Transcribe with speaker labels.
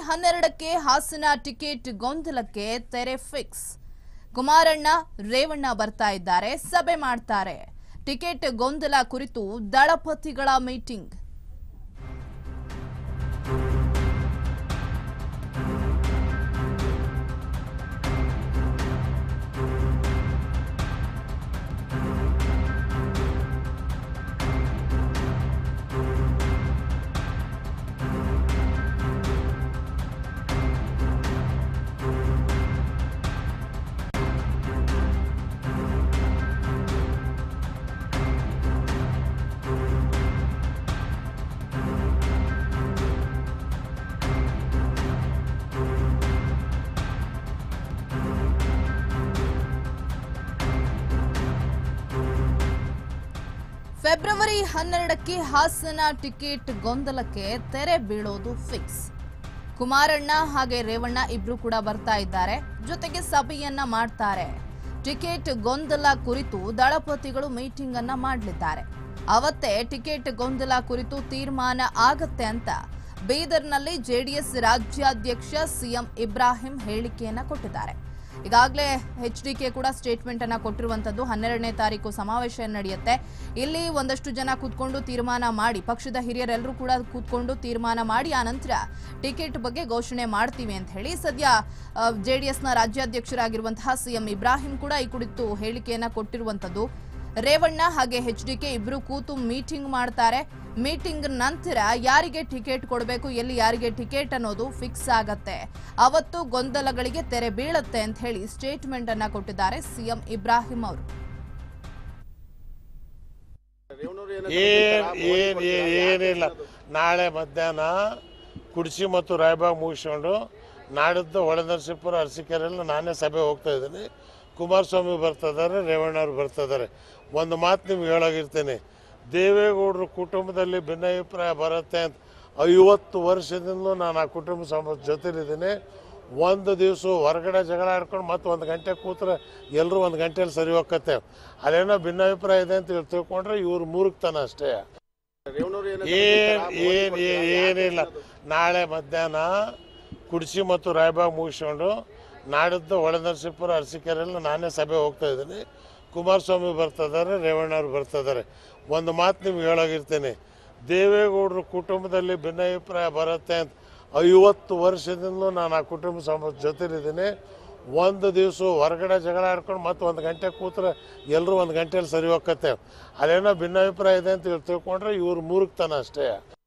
Speaker 1: ಹನ್ನೆರಡಕ್ಕೆ ಹಾಸನ ಟಿಕೆಟ್ ಗೊಂದಲಕ್ಕೆ ತೆರೆ ಫಿಕ್ಸ್ ಕುಮಾರಣ್ಣ ರೇವಣ್ಣ ಬರ್ತಾ ಇದ್ದಾರೆ ಸಭೆ ಮಾಡ್ತಾರೆ ಟಿಕೆಟ್ ಗೊಂದಲ ಕುರಿತು ದಳಪತಿಗಳ ಮೀಟಿಂಗ್ ಫೆಬ್ರವರಿ ಹನ್ನೆರಡಕ್ಕೆ ಹಾಸನ ಟಿಕೆಟ್ ಗೊಂದಲಕ್ಕೆ ತೆರೆ ಬೀಳೋದು ಫಿಕ್ಸ್ ಕುಮಾರಣ್ಣ ಹಾಗೆ ರೇವಣ್ಣ ಇಬ್ರು ಕೂಡ ಬರ್ತಾ ಇದ್ದಾರೆ ಜೊತೆಗೆ ಸಭೆಯನ್ನ ಮಾಡ್ತಾರೆ ಟಿಕೆಟ್ ಗೊಂದಲ ಕುರಿತು ದಳಪತಿಗಳು ಮೀಟಿಂಗ್ ಅನ್ನ ಮಾಡಲಿದ್ದಾರೆ ಅವತ್ತೇ ಟಿಕೆಟ್ ಗೊಂದಲ ಕುರಿತು ತೀರ್ಮಾನ ಆಗತ್ತೆ ಅಂತ ಬೀದರ್ನಲ್ಲಿ ಜೆಡಿಎಸ್ ರಾಜ್ಯಾಧ್ಯಕ್ಷ ಸಿಎಂ ಇಬ್ರಾಹಿಂ ಹೇಳಿಕೆಯನ್ನ ಕೊಟ್ಟಿದ್ದಾರೆ ಈಗಾಗಲೇ ಎಚ್ ಡಿ ಕೆ ಕೂಡ ಸ್ಟೇಟ್ಮೆಂಟ್ ಅನ್ನ ಕೊಟ್ಟಿರುವಂತದ್ದು ಹನ್ನೆರಡನೇ ತಾರೀಕು ಸಮಾವೇಶ ನಡೆಯುತ್ತೆ ಇಲ್ಲಿ ಒಂದಷ್ಟು ಜನ ಕೂತ್ಕೊಂಡು ತೀರ್ಮಾನ ಮಾಡಿ ಪಕ್ಷದ ಹಿರಿಯರೆಲ್ಲರೂ ಕೂಡ ಕೂತ್ಕೊಂಡು ತೀರ್ಮಾನ ಮಾಡಿ ಆ ನಂತರ ಟಿಕೆಟ್ ಬಗ್ಗೆ ಘೋಷಣೆ ಮಾಡ್ತೀವಿ ಅಂತ ಹೇಳಿ ಸದ್ಯ ಜೆಡಿಎಸ್ನ ರಾಜ್ಯಾಧ್ಯಕ್ಷರಾಗಿರುವಂತಹ ಸಿಎಂ ಇಬ್ರಾಹಿಂ ಕೂಡ ಈ ಕುರಿತು ಹೇಳಿಕೆಯನ್ನ ಕೊಟ್ಟಿರುವಂತದ್ದು ರೇವಣ್ಣ ಹಾಗೆ ಎಚ್ ಡಿ ಕೆ ಇಬ್ರು ಕೂತು ಮೀಟಿಂಗ್ ಮಾಡ್ತಾರೆ ಮೀಟಿಂಗ್ ನಂತರ ಯಾರಿಗೆ ಟಿಕೆಟ್ ಕೊಡಬೇಕು ಎಲ್ಲಿ ಯಾರಿಗೆ ಟಿಕೆಟ್ ಅನ್ನೋದು ಫಿಕ್ಸ್ ಆಗತ್ತೆ ಅವತ್ತು ಗೊಂದಲಗಳಿಗೆ ತೆರೆ ಬೀಳತ್ತೆ ಅಂತ ಹೇಳಿ ಸ್ಟೇಟ್ಮೆಂಟ್ ಅನ್ನ ಕೊಟ್ಟಿದ್ದಾರೆ ಸಿಎಂ ಇಬ್ರಾಹಿಂ ಅವರು
Speaker 2: ಏನ್ ಏನ್ ಏನ್ ಏನಿಲ್ಲ ನಾಳೆ ಮಧ್ಯಾಹ್ನ ಕುಡ್ಸಿ ಮತ್ತು ರಾಯಬಾಗ್ ಮುಗಿಸ್ಕೊಂಡು ನಾಡಿದ್ದು ಹೊಳೆನರಸೀಪುರ ಅರಸೀಕೆರೆಯಲ್ಲಿ ನಾನೇ ಸಭೆ ಹೋಗ್ತಾ ಇದ್ದೀನಿ ಕುಮಾರಸ್ವಾಮಿ ಬರ್ತಿದ್ದಾರೆ ರೇವಣ್ಣವ್ರು ಬರ್ತಿದ್ದಾರೆ ಒಂದು ಮಾತು ನಿಮ್ಗೆ ಹೇಳೋಗಿರ್ತೀನಿ ದೇವೇಗೌಡರ ಕುಟುಂಬದಲ್ಲಿ ಭಿನ್ನಾಭಿಪ್ರಾಯ ಬರುತ್ತೆ ಅಂತ ಐವತ್ತು ವರ್ಷದಿಂದಲೂ ನಾನು ಆ ಕುಟುಂಬ ಸಮ ಜೊತೆಲಿದ್ದೀನಿ ಒಂದು ದಿವಸ ಹೊರಗಡೆ ಜಗಳ ಆಡ್ಕೊಂಡು ಮತ್ತೆ ಒಂದು ಗಂಟೆ ಕೂತ್ರೆ ಎಲ್ಲರೂ ಒಂದು ಗಂಟೆಯಲ್ಲಿ ಸರಿ ಹೋಗತ್ತೆ ಅದೇನೋ ಭಿನ್ನಾಭಿಪ್ರಾಯ ಇದೆ ಅಂತ ಹೇಳಿ ತಿಳ್ಕೊಂಡ್ರೆ ಇವ್ರು ಮೂರ್ಖತನ ಅಷ್ಟೇ ಏನ್ ಏನ್ ಏನ್ ಏನಿಲ್ಲ ನಾಳೆ ಮಧ್ಯಾಹ್ನ ಕುಡ್ಸಿ ಮತ್ತು ರಾಯಬಾಗ್ ಮುಗಿಸ್ಕೊಂಡು ನಾಡಿದ್ದು ಹೊಳೆನರಸೀಪುರ ಅರಸೀಕೆರೆಯಲ್ಲಿ ನಾನೇ ಸಭೆ ಹೋಗ್ತಾ ಇದ್ದೀನಿ ಕುಮಾರಸ್ವಾಮಿ ಬರ್ತಿದ್ದಾರೆ ರೇವಣ್ಣವ್ರು ಬರ್ತಿದ್ದಾರೆ ಒಂದು ಮಾತು ನಿಮ್ಗೆ ಹೇಳೋಗಿರ್ತೀನಿ ದೇವೇಗೌಡರ ಕುಟುಂಬದಲ್ಲಿ ಭಿನ್ನಾಭಿಪ್ರಾಯ ಬರುತ್ತೆ ಅಂತ ಐವತ್ತು ವರ್ಷದಿಂದಲೂ ನಾನು ಆ ಕುಟುಂಬ ಸಮ ಜೊತೆಲಿದ್ದೀನಿ ಒಂದು ದಿವಸ ಹೊರಗಡೆ ಜಗಳ ಆಡ್ಕೊಂಡು ಮತ್ತೆ ಒಂದು ಗಂಟೆ ಕೂತ್ರೆ ಎಲ್ಲರೂ ಒಂದು ಗಂಟೆಯಲ್ಲಿ ಸರಿ ಹೋಗತ್ತೆ ಅದೇನೋ ಭಿನ್ನಾಭಿಪ್ರಾಯ ಇದೆ ಅಂತ ಹೇಳಿ ತಿಳ್ಕೊಂಡ್ರೆ ಇವ್ರು ಮೂರ್ಖತನ ಅಷ್ಟೇ